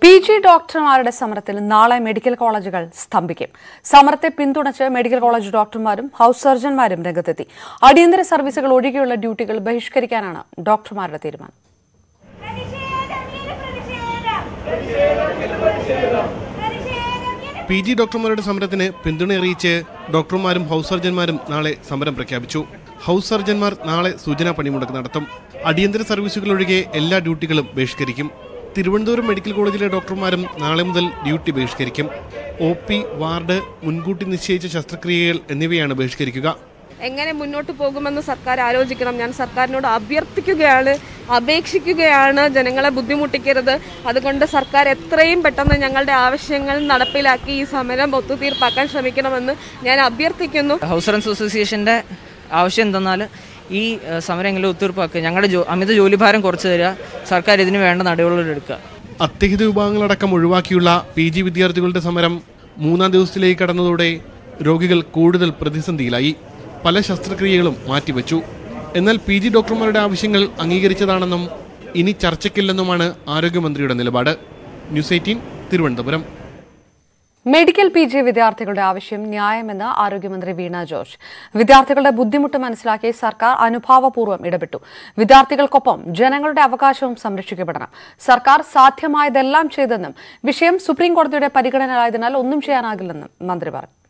P G ഡോക്ടർമാരുടെ സമരത്തിൽ നാളെ മെഡിക്കൽ കോളേജുകൾ സ്തംഭിക്കും സമരത്തെ പിന്തുണച്ച് മെഡിക്കൽ കോളേജ് ഡോക്ടർമാരും ഹൌസ് സർജൻമാരും രംഗത്തെത്തി അടിയന്തര സർവീസുകൾ ഒഴികെയുള്ള ഡ്യൂട്ടികൾ ബഹിഷ്കരിക്കാനാണ് ഡോക്ടർമാരുടെ തീരുമാനം പി ജി ഡോക്ടർമാരുടെ സമരത്തിന് പിന്തുണ അറിയിച്ച് ഡോക്ടർമാരും ഹൗസ് സർജന്മാരും നാളെ സമരം പ്രഖ്യാപിച്ചു ഹൗസ് സർജന്മാർ നാളെ സൂചനാ പണിമുടക്ക് നടത്തും അടിയന്തര സർവീസുകൾ ഒഴികെ എല്ലാ ഡ്യൂട്ടികളും ബഹിഷ്കരിക്കും തിരുവനന്തപുരം മെഡിക്കൽ കോളേജിലെ ഡോക്ടർമാരും നാളെ മുതൽ ഡ്യൂട്ടി ബഹിഷ്കരിക്കും ഒ പി വാർഡ് മുൻകൂട്ടി നിശ്ചയിച്ച ശസ്ത്രക്രിയകൾ എന്നിവയാണ് ബഹിഷ്കരിക്കുക എങ്ങനെ മുന്നോട്ട് പോകുമെന്ന് സർക്കാർ ആലോചിക്കണം ഞാൻ സർക്കാരിനോട് അഭ്യർത്ഥിക്കുകയാണ് അപേക്ഷിക്കുകയാണ് ജനങ്ങളെ ബുദ്ധിമുട്ടിക്കരുത് അതുകൊണ്ട് സർക്കാർ എത്രയും പെട്ടെന്ന് ഞങ്ങളുടെ ആവശ്യങ്ങൾ നടപ്പിലാക്കി ഈ സമരം ഒത്തുതീർപ്പാക്കാൻ ശ്രമിക്കണമെന്ന് ഞാൻ അഭ്യർത്ഥിക്കുന്നു ഹൗസ് റൺസ് അസോസിയേഷൻ്റെ ആവശ്യം എന്തെന്നാൽ ഈ ഏഹ്, സമരങ്ങളിൽ ഒത്തീർപ്പാക്കുക ഞങ്ങളുടെ ജോ അമിത ജോലിഭാരം കുറച്ച് തരിക സർക്കാർ ഇതിന് വേണ്ട നടപടികൾ എടുക്കുക അത്യഹിത വിഭാഗങ്ങളടക്കം ഒഴിവാക്കിയുള്ള പി ജി വിദ്യാർത്ഥികളുടെ സമരം മൂന്നാം ദിവസത്തിലേക്ക് കടന്നതോടെ രോഗികൾ കൂടുതൽ പ്രതിസന്ധിയിലായി പല ശസ്ത്രക്രിയകളും മാറ്റിവെച്ചു എന്നാൽ പി ജി ഡോക്ടർമാരുടെ ആവശ്യങ്ങൾ അംഗീകരിച്ചതാണെന്നും ഇനി ചർച്ചയ്ക്കില്ലെന്നുമാണ് ആരോഗ്യമന്ത്രിയുടെ നിലപാട് News eighteen Thiruvananthapuram medical P G വിദ്യാർത്ഥികളുടെ ആവശ്യം ന്യായമെന്ന് ആരോഗ്യമന്ത്രി വീണ ജോർജ് വിദ്യാർത്ഥികളുടെ ബുദ്ധിമുട്ട് മനസ്സിലാക്കി സർക്കാർ അനുഭാവപൂർവ്വം ഇടപെട്ടു വിദ്യാർത്ഥികൾക്കൊപ്പം ജനങ്ങളുടെ അവകാശവും സംരക്ഷിക്കപ്പെടണം സർക്കാർ സാധ്യമായതെല്ലാം ചെയ്തെന്നും വിഷയം സുപ്രീം കോടതിയുടെ പരിഗണനയിലായതിനാൽ ഒന്നും ചെയ്യാനാകില്ലെന്നും മന്ത്രി പറഞ്ഞു